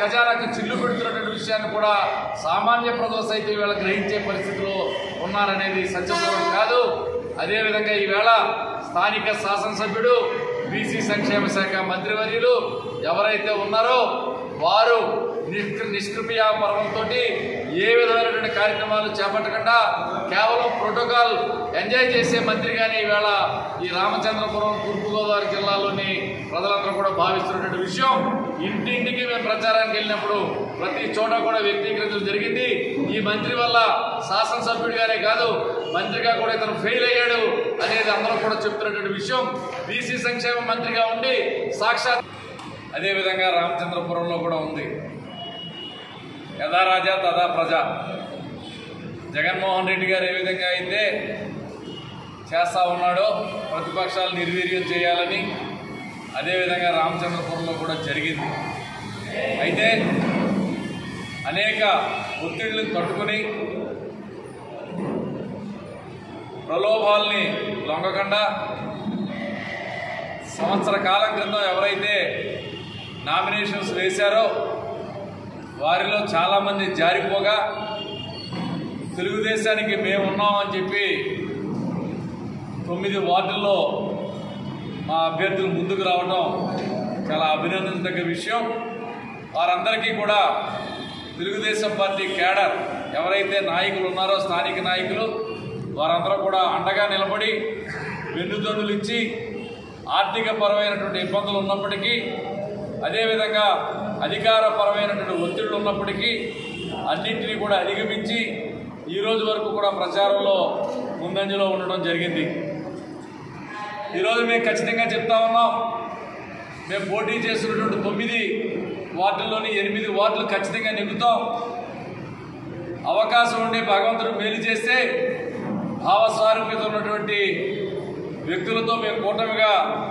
ఖజానాకు చిల్లు పెడుతున్నటువంటి విషయాన్ని కూడా సామాన్య ప్రజలు సైతం ఈవేళ గ్రహించే పరిస్థితిలో ఉన్నారనేది సత్యపూర్వం కాదు అదేవిధంగా ఈవేళ స్థానిక శాసనసభ్యుడు బీసీ సంక్షేమ శాఖ మంత్రివర్యులు ఎవరైతే ఉన్నారో వారు నిష్క్ర నిష్క్రియ పర్వంతో ఏ విధమైనటువంటి కార్యక్రమాలు చేపట్టకుండా కేవలం ప్రోటోకాల్ ఎంజాయ్ చేసే మంత్రిగానే ఈవేళ ఈ రామచంద్రపురం తూర్పుగోదావరి జిల్లాలోని ప్రజలందరూ కూడా భావిస్తున్నటువంటి విషయం ఇంటింటికి మేము ప్రచారానికి వెళ్ళినప్పుడు ప్రతి చోట కూడా వ్యక్తీకరించడం జరిగింది ఈ మంత్రి వల్ల శాసనసభ్యుడిగానే కాదు మంత్రిగా కూడా ఇతను ఫెయిల్ అయ్యాడు అనేది అందరూ కూడా చెప్తున్నటువంటి విషయం బీసీ సంక్షేమ మంత్రిగా ఉండి సాక్షాత్ అదేవిధంగా రామచంద్రపురంలో కూడా ఉంది యథా రాజా తదా ప్రజ జగన్మోహన్ రెడ్డి గారు ఏ విధంగా అయితే చేస్తా ఉన్నాడో ప్రతిపక్షాలు నిర్వీర్యం చేయాలని అదేవిధంగా రామచంద్రపురంలో కూడా జరిగింది అయితే అనేక ఒత్తిళ్లను తట్టుకుని ప్రలోభాల్ని లొంగకుండా సంవత్సర కాలం క్రితం ఎవరైతే నామినేషన్స్ వేశారో వారిలో చాలామంది జారిపోగా తెలుగుదేశానికి మేము ఉన్నామని చెప్పి తొమ్మిది వార్డుల్లో మా అభ్యర్థులు ముందుకు రావడం చాలా అభినందించదగ్గ విషయం వారందరికీ కూడా తెలుగుదేశం పార్టీ కేడర్ ఎవరైతే నాయకులు ఉన్నారో స్థానిక నాయకులు వారందరూ కూడా అండగా నిలబడి వెన్నుదన్నులు ఇచ్చి ఆర్థిక పరమైనటువంటి ఇబ్బందులు ఉన్నప్పటికీ అదేవిధంగా అధికారపరమైనటువంటి ఒత్తిళ్లు ఉన్నప్పటికీ అన్నింటినీ కూడా అధిగమించి ఈ రోజు వరకు కూడా ప్రచారంలో ముందంజలో ఉండడం జరిగింది ఈరోజు మేము ఖచ్చితంగా చెప్తా ఉన్నాం మేము పోటీ చేసినటువంటి తొమ్మిది వార్డుల్లోని ఎనిమిది వార్డులు ఖచ్చితంగా నెగ్గుతాం అవకాశం ఉండి భగవంతుడు మేలు చేస్తే భావస్వారూప్యత ఉన్నటువంటి వ్యక్తులతో మేము కూటమిగా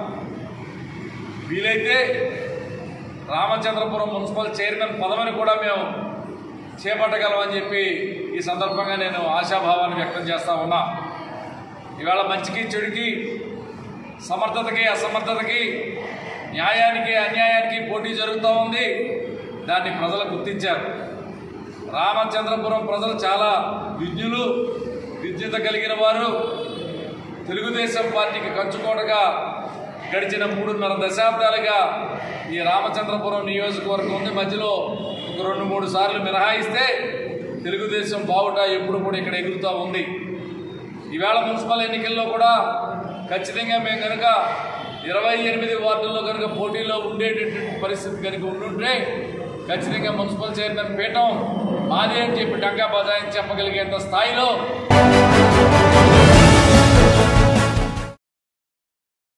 వీలైతే రామచంద్రపురం మున్సిపల్ చైర్మన్ పదవిని కూడా మేము చేపట్టగలమని చెప్పి ఈ సందర్భంగా నేను ఆశాభావాన్ని వ్యక్తం చేస్తా ఉన్నా ఇవాళ మంచికి చెడుకి సమర్థతకి అసమర్థతకి న్యాయానికి అన్యాయానికి పోటీ జరుగుతూ ఉంది దాన్ని ప్రజలు గుర్తించారు రామచంద్రపురం ప్రజలు చాలా విజ్ఞులు విద్యుత కలిగిన వారు తెలుగుదేశం పార్టీకి కంచుకోటగా గడిచిన మూడున్నర దశాబ్దాలుగా ఈ రామచంద్రపురం నియోజకవర్గం ఉంది మధ్యలో ఒక రెండు మూడు సార్లు మినహాయిస్తే తెలుగుదేశం బావుట ఎప్పుడు కూడా ఇక్కడ ఎగురుతూ ఉంది ఈవేళ మున్సిపల్ ఎన్నికల్లో కూడా ఖచ్చితంగా మేము కనుక ఇరవై ఎనిమిది వార్డుల్లో కనుక పోటీలో ఉండేటటువంటి పరిస్థితి కనుక ఉండుంటే ఖచ్చితంగా మున్సిపల్ చైర్మన్ పీఠం మాదే అని చెప్పి డంకా బజాయిని చెప్పగలిగేంత స్థాయిలో